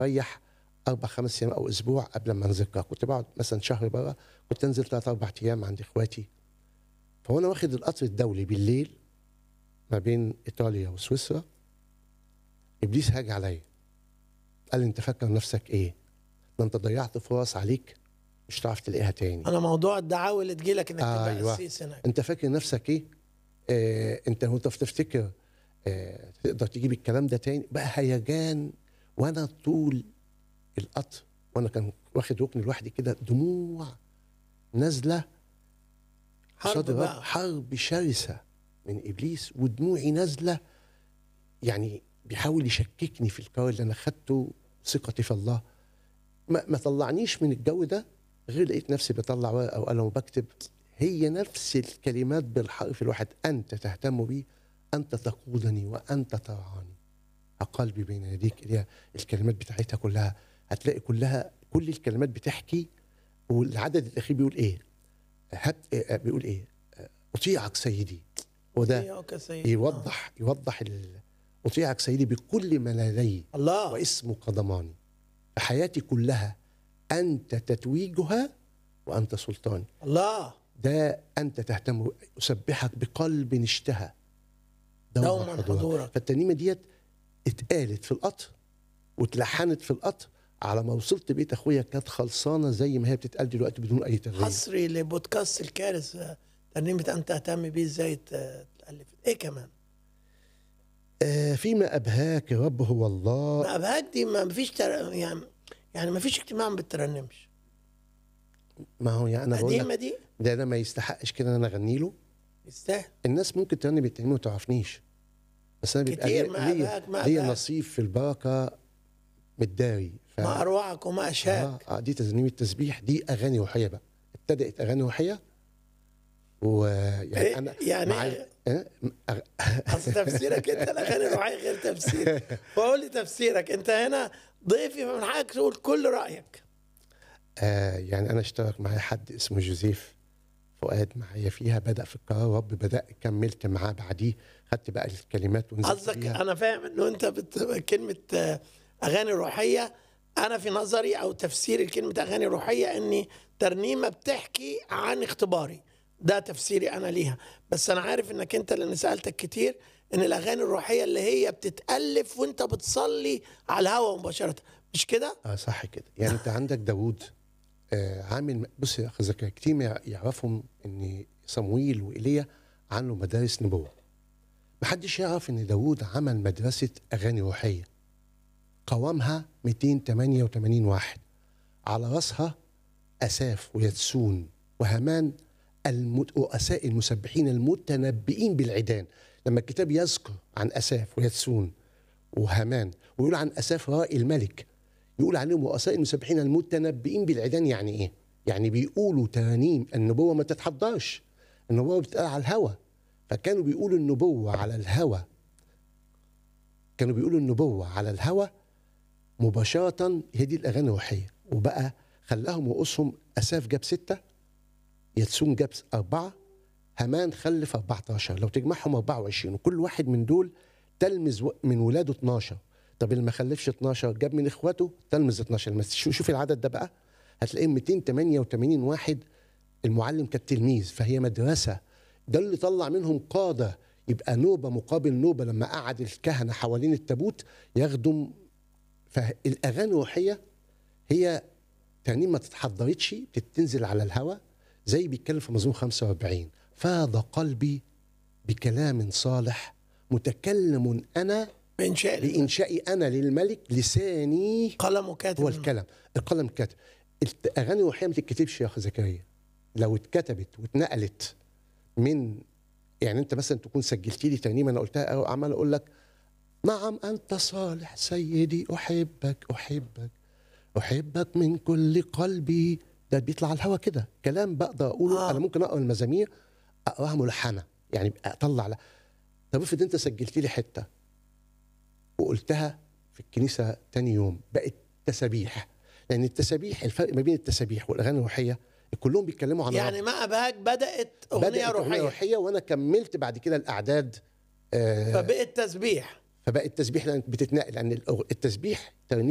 ريح اربع خمس ايام او اسبوع قبل ما انزل القاهره كنت بقعد مثلا شهر بره كنت انزل ثلاث اربع ايام عند اخواتي فوانا واخد القطر الدولي بالليل ما بين ايطاليا وسويسرا ابليس هاج عليا قال لي انت فاكر نفسك ايه؟ ده انت ضيعت فرص عليك مش هتعرف تلاقيها تاني انا موضوع الدعاوى اللي تجيلك انك تبقى أيوة. قسيس هناك انت فاكر نفسك ايه؟ آه انت وانت بتفتكر آه تقدر تجيب الكلام ده تاني بقى هيجان وانا طول القطر وانا كان واخد ركن لوحدي كده دموع نازله حرب قصاد الرب. بقى حرب شرسه من ابليس ودموعي نازله يعني بيحاول يشككني في القرار اللي انا خدته ثقتي في الله ما, ما طلعنيش من الجو ده غير لقيت نفسي بطلع ورقه وقلم وبكتب هي نفس الكلمات بالحرف الواحد انت تهتم بي انت تقودني وانت ترعاني قلبي بين يديك اللي هي الكلمات بتاعتها كلها هتلاقي كلها كل الكلمات بتحكي والعدد الاخير بيقول ايه؟ هب آه، بيقول ايه؟ آه، اطيعك سيدي وده إياك سيدي. يوضح يوضح ال- اطيعك سيدي بكل ما لدي الله واسمك ضماني حياتي كلها انت تتويجها وانت سلطاني الله ده انت تهتم اسبحك بقلب اشتهى دوما حضورك. فالترنيمه ديت اتقالت في القطر واتلحنت في القطر على ما وصلت بيت اخويا كانت خلصانه زي ما هي بتتقال دلوقتي بدون اي تغيير حصري لبودكاست الكارث آه، ترنيمه انت تهتم بيه ازاي ت- تالف ايه كمان آه فيما ابهاك يا رب هو الله ما ابهاك دي ما فيش تر... يعني يعني ما فيش اجتماع ما بترنمش ما هو يعني انا بقول قديمه لك دي ده انا ما يستحقش كده ان انا اغني له يستاهل الناس ممكن ترنم الترنيمه وما تعرفنيش بس انا بيبقى كتير ليا- ما ليا أبهاك، ما ليا أبهاك. نصيب في البركه متداري ف... ما اروعك وما اشاك آه آه دي ترنيمه تسبيح دي اغاني روحيه بقى ابتدات اغاني روحيه ويعني إيه؟ انا يعني معايا- آه، أغ- اصل تفسيرك انت الاغاني الروحيه غير تفسير فقول لي تفسيرك انت هنا ضيفي فمن حقك تقول كل رايك آه يعني انا اشترك معايا حد اسمه جوزيف فؤاد معايا فيها بدا في القرار رب بدا كملت معاه بعديه خدت بقى الكلمات ونزلت قصدك بيها. انا فاهم انه انت بت... كلمه آه، اغاني روحيه انا في نظري او تفسيري لكلمه اغاني روحيه اني ترنيمه بتحكي عن اختباري ده تفسيري انا ليها بس انا عارف انك انت لان سالتك كتير ان الاغاني الروحيه اللي هي بتتالف وانت بتصلي على الهواء مباشره مش كده اه صح كده يعني انت عندك داوود آه عامل بص يا اخي زكريا كتير ما يعرفهم ان صمويل وايليا عملوا مدارس نبوه محدش يعرف ان داوود عمل مدرسه اغاني روحيه قوامها 288 واحد على راسها اساف ويتسون وهامان المت... رؤساء المسبحين المتنبئين بالعيدان لما الكتاب يذكر عن اساف ويتسون وهامان ويقول عن اساف رائي الملك يقول عليهم رؤساء المسبحين المتنبئين بالعيدان يعني ايه؟ يعني بيقولوا ترانيم النبوه ما تتحضرش النبوه بتتقال على الهوى فكانوا بيقولوا النبوه على الهوى كانوا بيقولوا النبوه على الهوى مباشره هي دي الاغاني الروحيه وبقى خلاهم رؤوسهم اساف جاب سته يتسون جاب اربعه هامان خلف 14 لو تجمعهم 24 وكل واحد من دول تلمذ و- من ولاده 12 طب اللي ما خلفش 12 جاب من اخواته تلمذ 12 لما شو- شوف العدد ده بقى هتلاقيه 288 واحد المعلم كالتلميذ فهي مدرسه ده اللي طلع منهم قاده يبقى نوبه مقابل نوبه لما قعد الكهنه حوالين التابوت يخدم فالاغاني الروحيه هي ترنيم ما تتحضرتش بتنزل على الهوى زي بيتكلم في مزمور 45 فاض قلبي بكلام صالح متكلم انا بانشاء الله. بانشائي انا للملك لساني قلم كاتب هو الكلام القلم كاتب الاغاني الروحيه ما تتكتبش يا اخي زكريا لو اتكتبت واتنقلت من يعني انت مثلا تكون سجلت لي ترنيمه انا قلتها او عمال اقول لك نعم انت صالح سيدي احبك احبك احبك من كل قلبي ده بيطلع على الهوا كده كلام بقدر اقوله آه. آه. انا ممكن اقرا المزامير اقراها ملحنه يعني اطلع لا طب افرض انت سجلت لي حته وقلتها في الكنيسه تاني يوم بقت تسابيح لان التسابيح الفرق ما بين التسابيح والاغاني الروحيه كلهم بيتكلموا عن يعني ما ابهاك بدات اغنيه بدأت أغنية روحيه روحيه وانا كملت بعد كده الاعداد آه فبقت تسبيح فبقت التسبيح لان بتتنقل لان الأغ- التسبيح ترنيم